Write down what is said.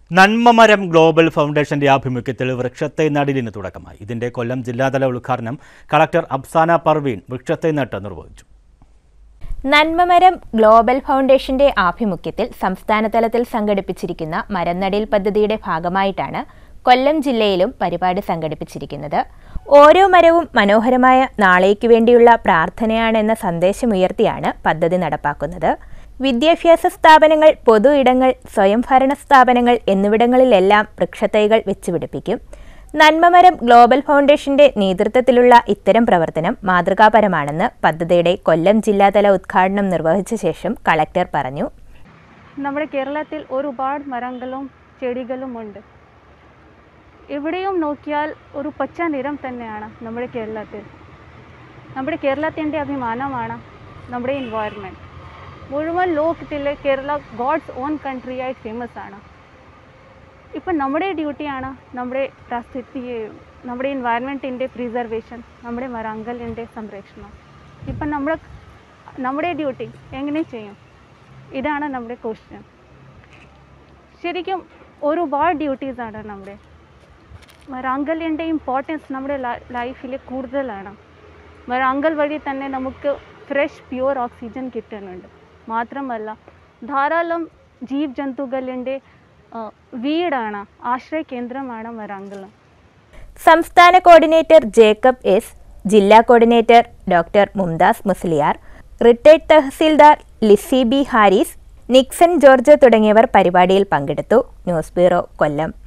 നന്മമരം global ഫൗണ്ടേഷന്റെ ആഭിമുഖ്യത്തിൽ വൃക്ഷത്തെ നടലിന് തുടക്കമായി ഇതിന്റെ കൊല്ലം ജില്ലാതല ഉദ്ഘാടനം കളക്ടർ അഫ്സാന പർവീൻ വൃക്ഷത്തെ നട്ട് നിർവഹിച്ചു നന്മമരം ഗ്ലോബൽ ഫൗണ്ടേഷന്റെ ആഭിമുഖ്യത്തിൽ സംസ്ഥാന തലത്തിൽ സംഘടിപ്പിച്ചിരിക്കുന്ന മരംനടീൽ പദ്ധതിയുടെ ഭാഗമായിട്ടാണ് കൊല്ലം ജില്ലയിലും പരിപാടി സംഘടിപ്പിച്ചിരിക്കുന്നത് ഓരോ മരവും മനോഹരമായ നാളേക്ക് വേണ്ടിയുള്ള പ്രാർത്ഥനയാണെന്ന സന്ദേശമുയർത്തിയാണ് പദ്ധതി നടപ്പാക്കുന്നത് വിദ്യാഭ്യാസ സ്ഥാപനങ്ങൾ പൊതു ഇടങ്ങൾ സ്വയംഭരണ സ്ഥാപനങ്ങൾ എന്നിവിടങ്ങളിലെല്ലാം വൃക്ഷത്തൈകൾ വെച്ചുപിടിപ്പിക്കും നന്മമരം ഗ്ലോബൽ ഫൗണ്ടേഷന്റെ നേതൃത്വത്തിലുള്ള ഇത്തരം പ്രവർത്തനം മാതൃകാപരമാണെന്ന് പദ്ധതിയുടെ കൊല്ലം ജില്ലാതല ഉദ്ഘാടനം നിർവഹിച്ച ശേഷം കളക്ടർ പറഞ്ഞു നമ്മുടെ കേരളത്തിൽ ഒരുപാട് മരങ്ങളും ചെടികളുമുണ്ട് എവിടെയും നോക്കിയാൽ ഒരു പച്ച നിറം തന്നെയാണ് നമ്മുടെ കേരളത്തിൽ നമ്മുടെ കേരളത്തിൻ്റെ അഭിമാനമാണ് നമ്മുടെ എൻവയറമെൻറ്റ് മുഴുവൻ ലോകത്തിലെ കേരള ഗോഡ്സ് ഓൺ കൺട്രി ആയിട്ട് ഫേമസ് ആണ് ഇപ്പം നമ്മുടെ ഡ്യൂട്ടിയാണ് നമ്മുടെ പ്രസ്ഥിതിയെയും നമ്മുടെ എൻവയറമെൻറ്റിൻ്റെ പ്രിസർവേഷൻ നമ്മുടെ മരങ്ങളിൻ്റെ സംരക്ഷണം ഇപ്പം നമ്മൾ നമ്മുടെ ഡ്യൂട്ടി എങ്ങനെ ചെയ്യും ഇതാണ് നമ്മുടെ ക്വസ്റ്റ്യൻ ശരിക്കും ഒരുപാട് ഡ്യൂട്ടീസാണ് നമ്മുടെ മരാങ്കലിൻ്റെ ഇമ്പോർട്ടൻസ് നമ്മുടെ ലൈഫിൽ കൂടുതലാണ് മരാങ്കൽ വഴി തന്നെ നമുക്ക് ഫ്രഷ് പ്യുവർ ഓക്സിജൻ കിട്ടുന്നുണ്ട് മാത്രമല്ല ധാരാളം ജീവ് ജന്തുക്കളുടെ ആ, വീടാണ് ആശ്രയ കേന്ദ്രമാണ് മരാങ്കലം സംസ്ഥാന കോർഡിനേറ്റർ ജേക്കബ് എസ് ജില്ലാ coordinator doctor Mumtaz Musliyar retired tahsildar Lissy B Haris Nixon George തുടങ്ങിയവർ പരിപാടിയിൽ പങ്കെടുത്തു ന്യൂസ് ബ്യൂറോ കൊല്ലം